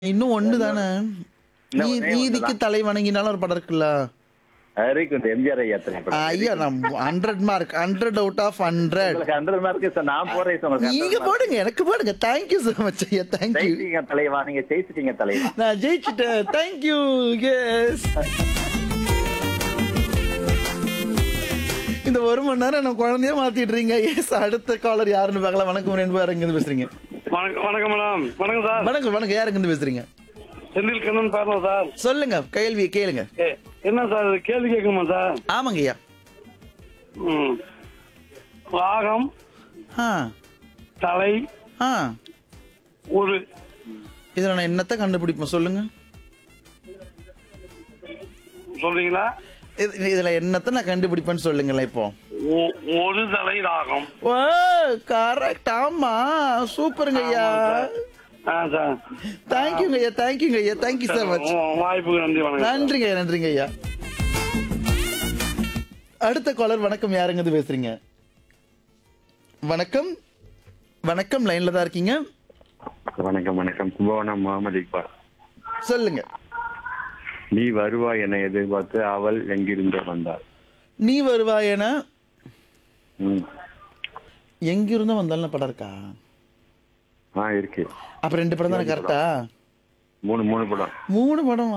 இன்னும் ஒண்ணு தானே இன்னும் நீ- ஒண்ணே நீதிக்கு ஒண்ணுதான். தலை வணங்கினாலும் ஒரு படம் இருக்குல்ல இருக்கு இந்த எம்ஜிஆர் ஐயா திரைப்படம் ஐயா நான் hundred mark hundred out of hundred உங்களுக்கு ஹண்ட்ரட் மார்க் சார் நான் போறேன் சார் உங்களுக்கு நீங்க 100 mark. போடுங்க எனக்கு போடுங்க தேங்க்யூ so மச் ஐயா தேங்க்யூ ஜெயிச்சிட்டீங்க தலைவா நீங்க ஜெயிச்சிட்டீங்க தலைவா நான் ஜெயிச்சிட்டேன் தேங்க்யூ எஸ் இந்த ஒரு மணி நேரம் நான் குழந்தைய மாத்திட்டு இருக்கீங்க எஸ் அடுத்த காலர் யாருன்னு பார்க்கலாம் வணக்கம் ரெண்டு பேர் இருந்து பேசுறீங்க வணக்கம் வணக்கம் மேடம் வணக்கம் சார் வணக்கம் வணக்கம் யாருக்கு இருந்து பேசுறீங்க செந்தில் கண்ணன் பேரலாம் சார் சொல்லுங்க கேள்வியை கேளுங்க ஏ, என்ன சார் இது கேள்வி கேட்கணுமா சார் ஆமாங்க ஐயா ம் ராகம் ஆ தலை ஆ ஒரு இதுல நான் என்னத்த கண்டுபிடிப்பேன் சொல்லுங்க சொல்றீங்களா இது- இதுல என்னத்த நான் கண்டுபிடிப்பேன்னு சொல்லுங்களேன் இப்போ ஒ- ஒரு தலை ராகம் ஓ கரெக்ட் ஆமா சூப்பருங்க ஐயா ஆ சார் தேங்க்யூங்க ஐயா தேங்க்யூங்க ஐயா தேங்க்யூ so மச் உ- வாய்ப்புக்கு நன்றி வணக்கம் நன்றிங்க ஐயா, நன்றிங்க ஐயா அடுத்த காலர் வணக்கம் யாருங்க இது பேசுறீங்க வணக்கம் வணக்கம் லைன்ல தான் இருக்கீங்க வணக்கம் வணக்கம் கும்பகோணம் முகமது இக்பால் சொல்லுங்க நீ வருவாய் என எதிர்பார்த்து அவள் எங்கிருந்தோ வந்தாள் நீ வருவாய் என ம். எங்கிருந்தும் வந்தாலும் படம் இருக்கா ஆ இருக்கு அப்ப ரெண்டு படம் தானே கரெக்டா மூணு மூணு படம் மூணு படம்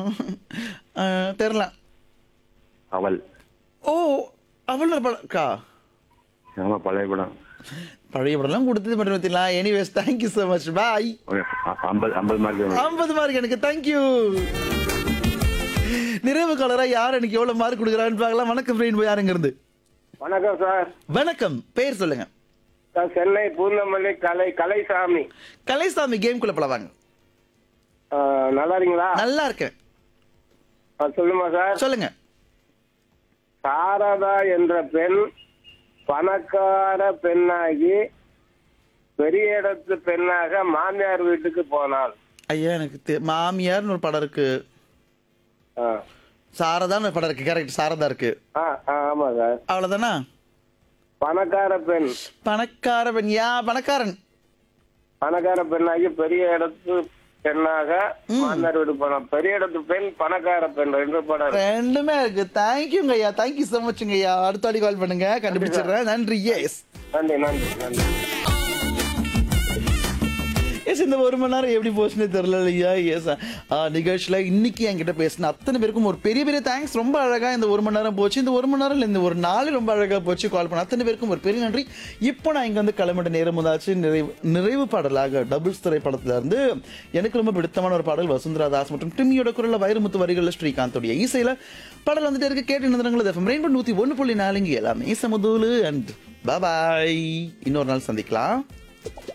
தெரில அவள் ஓ அவ்வளோ படம் இருக்கா ஆமா பழைய படம் பழைய படம்லாம் கொடுத்தது மட்டும் பார்த்தீங்களா anyways thank you so much bye okay, அ- ஐம்பது ஐம்பது மார்க் ஐம்பது மார்க் எனக்கு தேங்க்யூ நிறைவு காலரா யார் எனக்கு எவ்வளவு மார்க் கொடுக்குறான்னு பார்க்கலாம் வணக்கம் ஃப்ரெண்ட் போய் யாருங்க இருந்து வணக்கம் சார் வணக்கம் பேர் சொல்லுங்க நான் சென்னை பூந்தமல்லி கலை கலைசாமி கலைசாமி கேம் குள்ள போலாம் ஆ, நல்லா இருக்கீங்களா நல்லா இருக்கேன் ஆ, சொல்லுமா சார் சொல்லுங்க சாரதா என்ற பெண் பணக்கார பெண்ணாகி பெரிய இடத்து பெண்ணாக மாமியார் வீட்டுக்கு போனாள் ஐயா எனக்கு தெ- மாமியார்னு ஒரு படம் இருக்கு ஆ. சாரதான்னு ஒரு படம் இருக்கு கரெக்ட் சாரதா இருக்கு ஆ, ஆ, ஆமா சார் அவ்வளவுதானா பணக்கார பெண் பணக்காரவன் யா பணக்காரன் பணக்கார பெண்ணாகி பெரிய இடத்து பெண்ணாக மாமியார் வீட்டுக்கு போனாள் பெரிய இடத்து பெண் பணக்கார பெண் ரெண்டு படம் இருக்கு. ரெண்டுமே இருக்கு தேங்க்யூங்க ஐயா தேங்க்யூ ஸோ மச்ங்க ஐயா அடுத்த வாட்டி கால் பண்ணுங்க கண்டுபிடிச்சிடுறேன் நன்றி எஸ் நன்றி நன்றி நன்றி எஸ் இந்த ஒரு மணி நேரம் எப்படி போச்சுன்னு தெரியல இல்லையா எஸ் நிகழ்ச்சியில் இன்னைக்கு என்கிட்ட பேசின அத்தனை பேருக்கும் ஒரு பெரிய பெரிய தேங்க்ஸ் ரொம்ப அழகா இந்த ஒரு மணி நேரம் போச்சு இந்த ஒரு மணி நேரம் இல்ல, இந்த ஒரு நாள் ரொம்ப அழகா போச்சு கால் பண்ண அத்தனை பேருக்கும் ஒரு பெரிய நன்றி இப்போ நான் இங்க வந்து கிளம்பிட்ட நேரம் வந்தாச்சு நிறைவு நிறைவு பாடலாக டபுள்ஸ் திரைப்படத்துல இருந்து எனக்கு ரொம்ப பிடித்தமான ஒரு பாடல் வசுந்தரா தாஸ் மற்றும் டிம்மியோட குரல்ல வைரமுத்து வரிகளில் ஸ்ரீகாந்தோடைய இசையில பாடல் வந்துட்டு இருக்கு கேட்டு நிறுவனங்கள் எஃப்எம் ரெயின்போ நூத்தி ஒன்று புள்ளி நாலுங்க எல்லாமே சமுதூலு அண்ட் பாய் இன்னொரு நாள் சந்திக்கலாம்